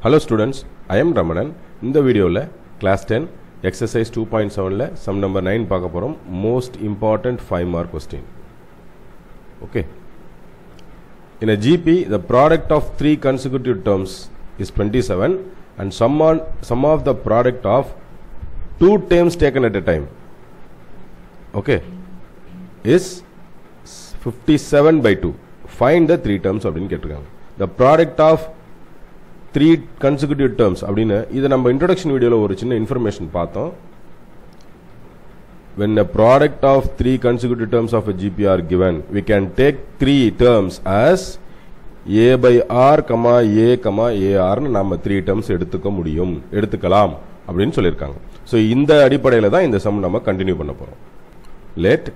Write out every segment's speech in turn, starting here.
Hello students I am Ramanan இந்த வீடியோவில் class ten exercise two point செவனில் சம் நம்பர் நைன் பார்க்க போகிறோம் most important five mark question okay In a GP, the product of three consecutive terms is 27 and sum, on, sum of the product of two terms taken at a time okay is 57 by 2 find the three terms அப்படின்னு கேட்டிருக்காங்க the product of three consecutive terms அப்படின்னு இதை நம்ம introduction வீடியோவில் ஒரு சின்ன information பார்த்தோம் when a product of three consecutive terms of a GP are given, we can take three terms as a by r, comma a, comma ar னு நாம three terms எடுத்துக்க முடியும் எடுத்துக்கலாம் அப்படின்னு சொல்லியிருக்காங்க ஸோ இந்த அடிப்படையில் தான் இந்த சம் நம்ம கண்டினியூ பண்ண போறோம் let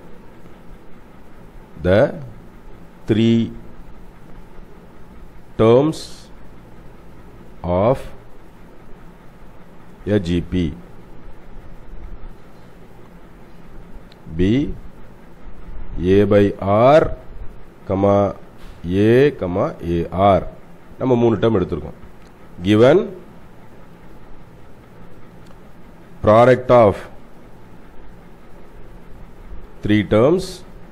the three terms of a GP B A by R comma A comma AR நம்ம மூணு டேர்ம் எடுத்திருக்கோம் given product of three terms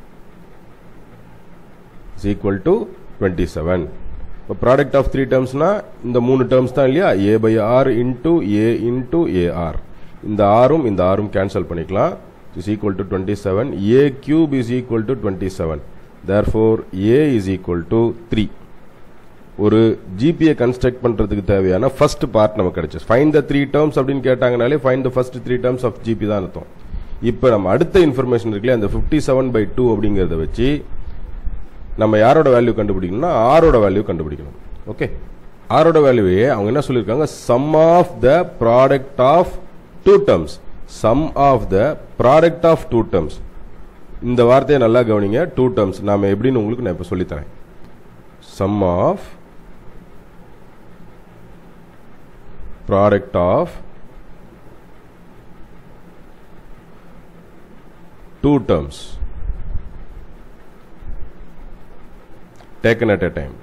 is equal to 27 இப்போ ப்ராடக்ட் ஆஃப் த்ரீ டேர்ம்ஸ்னா இந்த மூணு டேர்ம்ஸ் தான் இல்லையா a by r into a into a r இந்த ஆரும் இந்த ஆரும் கேன்சல் பண்ணிக்கலாம் is equal to 27 a cube is equal to 27 therefore a is equal to 3 ஒரு ஜிபியை கன்ஸ்ட்ரக்ட் பண்றதுக்கு தேவையான ஃபர்ஸ்ட் பார்ட் நமக்கு கிடைச்சு ஃபைண்ட் த த்ரீ டேர்ம்ஸ் அப்படின்னு கேட்டாங்கனாலே find the first three terms of GP தான் அர்த்தம் இப்போ நம்ம அடுத்த இன்ஃபர்மேஷன் இருக்குல்ல அந்த ஃபிஃப்டி செவன் பை டூ அப்படிங்கிறத வச்சு நம்ம யாரோட வேல்யூ கண்டுபிடிக்கணும்னா ஆரோட வேல்யூ கண்டுபிடிக்கணும் ஓகே ஆரோட வேல்யூவே அவங்க என்ன சொல்லியிருக்காங்க sum of the product of two terms sum of the product of two terms இந்த வார்த்தையை நல்லா கவனிங்க டூ டேர்ம்ஸ் நாம எப்படின்னு உங்களுக்கு நான் இப்போ சொல்லித்தரேன் sum of product of two terms taken at a time.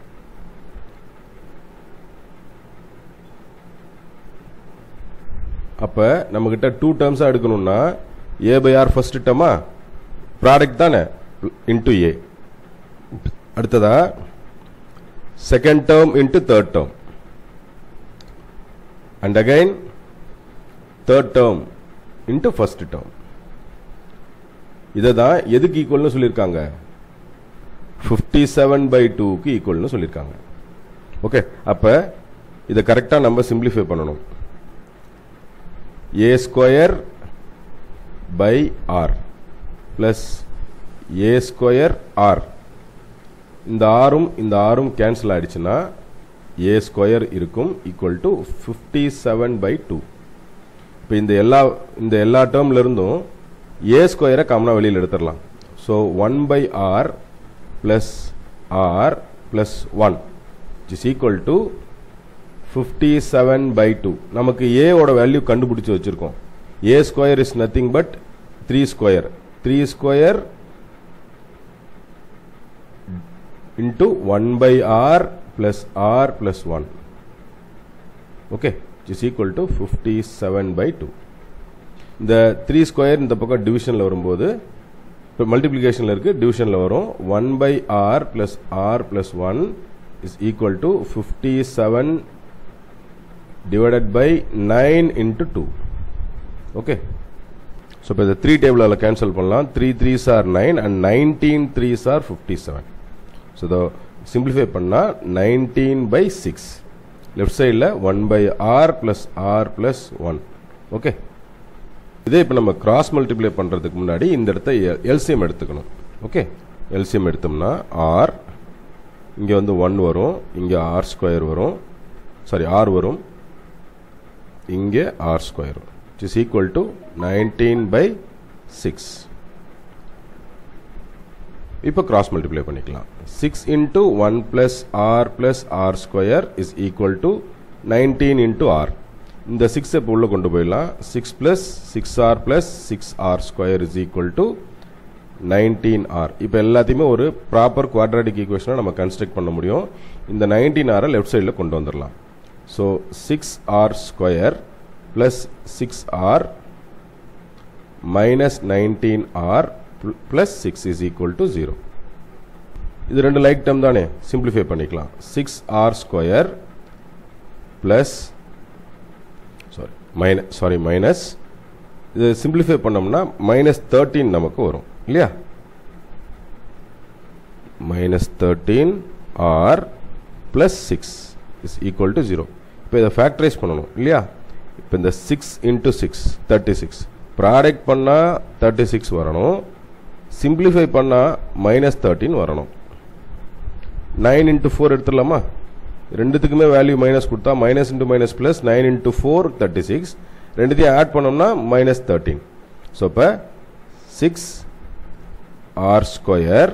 அப்ப நம்ம கிட்ட டூ டேர்ம்ஸா எடுக்கணும்னா ஏ பை ஆர் ஃபர்ஸ்ட் டேர்மா ப்ராடக்ட் தானே இன்டு ஏ அடுத்ததா second term into third term and again third term into first term இதை தான் எதுக்கு ஈக்குவல்னு சொல்லியிருக்காங்க ஃபிஃப்டி செவன் பை டூக்கு ஈக்குவல்னு சொல்லியிருக்காங்க ஓகே அப்போ இதை கரெக்டாக நம்ம சிம்பிளிஃபை பண்ணணும் a square by r plus a square r இந்த ஆரும் இந்த ஆரும் கேன்சல் ஆயிடுச்சுன்னா ஏ ஸ்கொயர் இருக்கும் equal to fifty seven by two இப்போ இந்த எல்லா இந்த எல்லா டேர்ம்ல இருந்தும் ஏ ஸ்கொயரை காமனாக வெளியில் எடுத்துடலாம் so one by r plus r plus 1 which is equal to 57 by 2 நமக்கு a ஓட வேல்யூ கண்டுபிடிச்சு வச்சிருக்கோம் a square is nothing but 3 square 3 square into 1 by r plus r plus 1 okay which is equal to 57 by 2 இந்த 3 square இந்த பக்கம் டிவிஷனில் வரும்போது இப்போ மல்டிப்ளிகேஷனில் இருக்கு டிவிஷனில் வரும் one by r plus r plus one is equal to fifty seven divided by nine into two okay so இப்போ இந்த த்ரீ டேபிள் அதில் கேன்சல் பண்ணலாம் three three sir nine and nineteen three sir fifty seven so இதை simplify பண்ணால் nineteen by six left சைடில் one by r plus r plus one okay இதே இப்போ நம்ம கிராஸ் மல்டிப்ளை பண்ணுறதுக்கு முன்னாடி இந்த இடத்த எல்சிஎம் எடுத்துக்கணும் ஓகே எல்சிஎம் எடுத்தோம்னா ஆர் இங்கே வந்து ஒன் வரும் இங்கே ஆர் ஸ்கொயர் வரும் சாரி ஆர் வரும் இங்கே r square it is equal to nineteen by six இப்போ கிராஸ் மல்டிப்ளை பண்ணிக்கலாம் six into one plus r plus r square is equal to nineteen into r இந்த சிக்ஸ் இப்போ உள்ள கொண்டு போயிடலாம் six plus six r plus six r square is equal to nineteen r இப்போ எல்லாத்தையுமே ஒரு ப்ராப்பர் குவாட்ராட்டிக் ஈக்குவேஷனாக நம்ம கன்ஸ்ட்ரக்ட் பண்ண முடியும் இந்த நைன்டீன் ஆரை லெஃப்ட் சைடில் கொண்டு வந்துடலாம் so six r square plus six r minus nineteen r plus six is equal to zero இது ரெண்டு லைக் டேர்ம் தானே சிம்பிளிஃபை பண்ணிக்கலாம் six r square plus sorry minus sorry minus இது சிம்பிளிஃபை பண்ணோம்னா மைனஸ் தேர்ட்டீன் நமக்கு வரும் இல்லையா minus thirteen r plus six is equal to zero இப்போ இதை ஃபேக்டரைஸ் பண்ணணும் இல்லையா இப்போ இந்த six into six thirty six product பண்ணால் தேர்ட்டி சிக்ஸ் வரணும் சிம்பிளிஃபை பண்ணால் மைனஸ் தேர்ட்டின் வரணும் நைன் இன்ட்டு ஃபோர் எடுத்துடலாமா ரெண்டுத்துக்குமே வேல்யூ மைனஸ் கொடுத்தா minus into minus plus nine into four thirty six ரெண்டுத்தையும் ஆட் பண்ணோம்னா மைனஸ் தேர்ட்டீன் ஸோ இப்போ six r square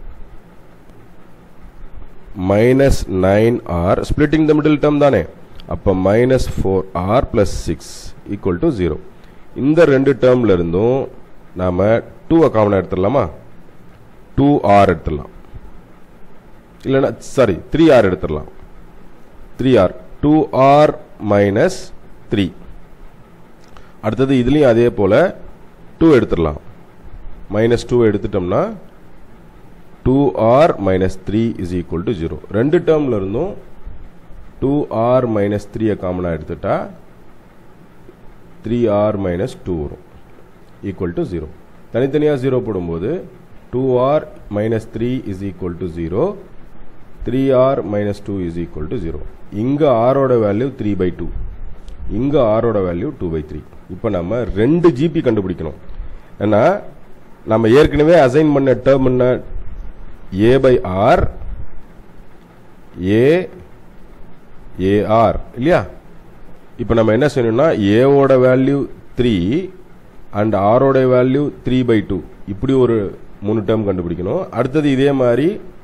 minus nine r splitting the middle term தானே அப்போ minus four r plus six equal to zero இந்த ரெண்டு டேர்ம்ல இருந்தும் நாம் two காமனாக எடுத்துடலாமா டூ ஆர் எடுத்துடலாம் இல்லைன்னா சாரி த்ரீ ஆர் எடுத்துடலாம் three r two r minus three அடுத்தது இதுலேயும் அதே போல் டூ எடுத்துடலாம் மைனஸ் டூ எடுத்துட்டோம்னா two r minus three is equal to zero ரெண்டு டேர்மில் இருந்தும் டூ ஆர் மைனஸ் த்ரீயை காமனாக எடுத்துட்டா த்ரீ ஆர் மைனஸ் டூ வரும் ஈக்குவல் டு ஜீரோ தனித்தனியாக ஜீரோ போடும்போது two r minus three is equal to zero three r minus two is equal to zero இங்கே ஆரோட வேல்யூ த்ரீ பை டூ இங்கே ஆரோட வேல்யூ டூ பை த்ரீ இப்போ நம்ம ரெண்டு ஜிபி கண்டுபிடிக்கணும் ஏன்னா நம்ம ஏற்கனவே அசைன் பண்ண டேர்ம் என்ன a by r a a r இல்லையா இப்போ நம்ம என்ன செய்யணும்னா ஏவோட வேல்யூ த்ரீ அண்ட் ஆரோட வேல்யூ த்ரீ பை டூ இப்படி ஒரு மூணு டேர்ம் கண்டுபிடிக்கணும் அடுத்தது இதே மாதிரி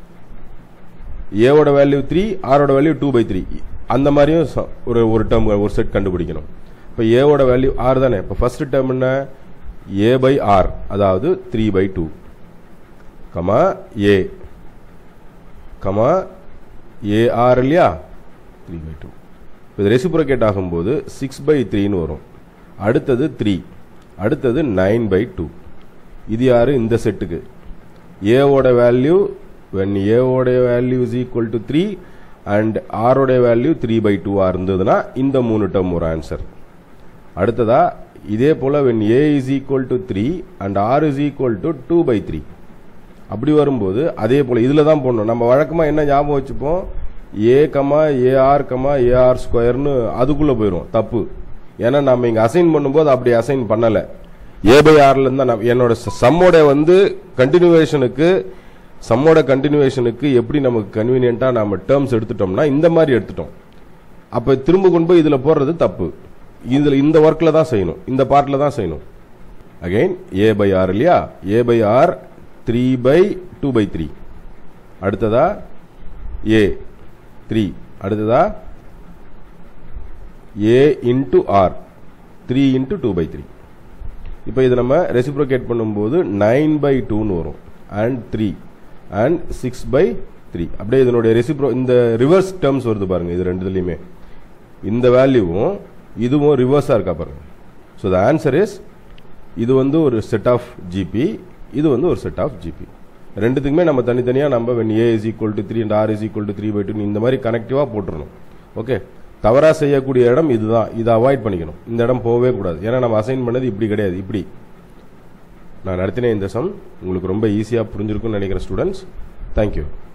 ஏவோட வேல்யூ த்ரீ ஆரோட வேல்யூ டூ பை த்ரீ அந்த மாதிரியும் ச- ஒரு ஒரு டேர்ம் ஒரு செட் கண்டுபிடிக்கணும் இப்போ ஏவோட வேல்யூ ஆர் தானே இப்போ ஃபர்ஸ்ட் டேர்ம் என்ன ஏ பை ஆர் அதாவது three by two comma a comma a r இல்லையா த்ரீ பை டூ இது ரெசிப்ரோகேட் ஆகும்போது சிக்ஸ் பை த்ரீன்னு வரும் அடுத்தது த்ரீ அடுத்தது நைன் பை டூ இது யாரு இந்த செட்டுக்கு ஏவோட வேல்யூ வென் ஏவோட value is equal to three and ஆரோட வேல்யூ த்ரீ பை டூவாக இருந்ததுன்னா இந்த மூணு டேர்ம் ஒரு ஆன்சர் அடுத்ததா இதே போல when a is equal to three and r is equal to two by three அப்படி வரும்போது அதே போல இதில் தான் போடணும் நம்ம வழக்கமாக என்ன ஞாபகம் வச்சுப்போம் a comma a r comma a r ஸ்கொயர்னு அதுக்குள்ளே போயிடும் தப்பு ஏன்னா நம்ம இங்கே அசைன் பண்ணும்போது அப்படி அசைன் பண்ணலை ஏ பை ஆர்ல இருந்தா நான் என்னோட சம்மோட வந்து கண்டினியூவேஷனுக்கு சம்மோட கண்டினியூவேஷனுக்கு எப்படி நமக்கு கன்வீனியன்ட்டாக நம்ம டேர்ம்ஸ் எடுத்துட்டோம்னா இந்த மாதிரி எடுத்துட்டோம் அப்போ திரும்ப கொண்டு போய் இதில் போடுறது தப்பு இதில் இந்த ஒர்க்கில் தான் செய்யணும் இந்த பார்ட்டில் தான் செய்யணும் அகைன் ஏ பை ஆர் இல்லையா a by r three by two by three அடுத்ததா ஏ த்ரீ அடுத்ததா a into r three into two by three இப்போ இது நம்ம ரெசிப்ரோகேட் பண்ணும்போது நைன் பை டூன்னு வரும் and three and six by three அப்படியே இதனுடைய ரெசிப்ரோ இந்த ரிவர்ஸ் டேர்ம்ஸ் வருது பாருங்க இது ரெண்டுலையுமே இந்த வேல்யூவும் இதுவும் ரிவர்ஸாக இருக்கா பாருங்க ஸோ த ஆன்சர் இஸ் இது வந்து ஒரு செட் ஆஃப் ஜிபி இது வந்து ஒரு செட் ஆஃப் ஜிபி ரெண்டுத்துக்குமே நம்ம தனித்தனியாக நம்ம when a is equal to three and r is equal to three by two இந்த மாதிரி கனெக்டிவாக போட்டுருணும் ஓகே தவறாக செய்யக்கூடிய இடம் இதுதான் இதை அவாய்ட் பண்ணிக்கணும் இந்த இடம் போகவே கூடாது ஏன்னா நம்ம அசைன் பண்ணது இப்படி கிடையாது இப்படி நான் நடத்தின இந்த சம் உங்களுக்கு ரொம்ப ஈஸியாக புரிஞ்சிருக்கும்னு நினைக்கிறேன் ஸ்டூடெண்ட்ஸ் தேங்க்யூ